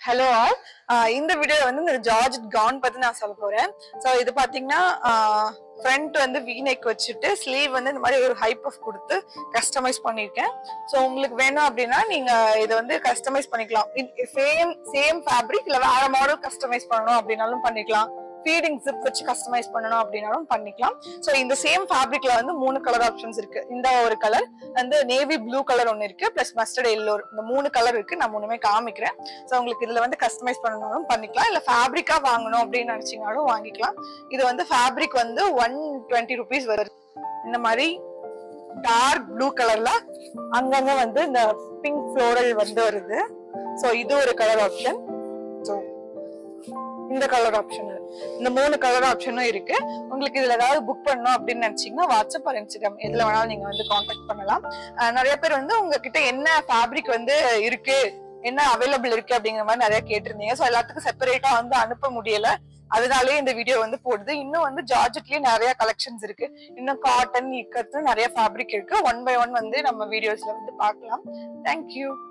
hello all இந்த video வந்து இந்த ஜார்ஜ் கவுன் பத்தி நான் சொல்ல போறேன் ஸோ இது பாத்தீங்கன்னா ஃப்ரண்ட் வந்து வீநெக் வச்சுட்டு ஸ்லீவ் வந்து இந்த மாதிரி ஒரு ஹைப் ஆஃப் கொடுத்து கஸ்டமைஸ் பண்ணியிருக்கேன் ஸோ உங்களுக்கு வேணும் அப்படின்னா நீங்க இதை வந்து கஸ்டமைஸ் பண்ணிக்கலாம் சேம் சேம் ஃபேப்ரிக் இல்லை வேற மாடல் கஸ்டமைஸ் பண்ணணும் அப்படின்னாலும் பண்ணிக்கலாம் ஃபீடிங் ஜிப் வச்சு கஸ்டமைஸ் பண்ணணும் அப்படின்னாலும் பண்ணிக்கலாம் ஸோ இந்த சேம் ஃபேப்ரிக்ல வந்து மூணு கலர் ஆப்ஷன்ஸ் இருக்கு இந்த ஒரு கலர் வந்து நேவி ப்ளூ கலர் ஒன்று இருக்கு பிளஸ் மஸ்டர்ட் எல்லோ இந்த மூணு கலர் இருக்கு நான் மூணுமே காமிக்கிறேன் ஸோ உங்களுக்கு இதுல வந்து கஸ்டமைஸ் பண்ணணும்னாலும் பண்ணிக்கலாம் இல்ல ஃபேப்ரிக்கா வாங்கணும் அப்படின்னு நினைச்சீங்கனாலும் வாங்கிக்கலாம் இது வந்து ஃபேப்ரிக் வந்து ஒன் டுவெண்ட்டி ருபீஸ் வருது இந்த மாதிரி டார்க் ப்ளூ கலர்ல அங்கங்க வந்து இந்த பிங்க் ஃப்ளோரல் வந்து வருது ஸோ இது ஒரு கலர் ஆப்ஷன் ஸோ இந்த கலர் ஆப்ஷன் இந்த மூணு கலர் ஆப்ஷனும் இருக்கு உங்களுக்கு இதுல ஏதாவது புக் பண்ணணும் அப்படின்னு நினைச்சீங்கன்னா வாட்ஸ்அப் ஆர் இன்ஸ்டாகிராம் எதுல வேணாலும் நீங்க வந்து காண்டாக்ட் பண்ணலாம் அஹ் நிறைய பேர் வந்து உங்ககிட்ட என்ன ஃபேப்ரிக் வந்து இருக்கு என்ன அவைலபிள் இருக்கு அப்படிங்கிற மாதிரி நிறைய கேட்டிருந்தீங்க ஸோ எல்லாத்துக்கும் செப்பரேட்டா வந்து அனுப்ப முடியல அதனாலே இந்த வீடியோ வந்து போடுது இன்னும் வந்து ஜார்ஜெட்லயே நிறைய கலெக்ஷன்ஸ் இருக்கு இன்னும் காட்டன் இக்கத்து நிறைய ஃபேப்ரிக் இருக்கு ஒன் பை ஒன் வந்து நம்ம வீடியோஸ்ல வந்து பார்க்கலாம் தேங்க்யூ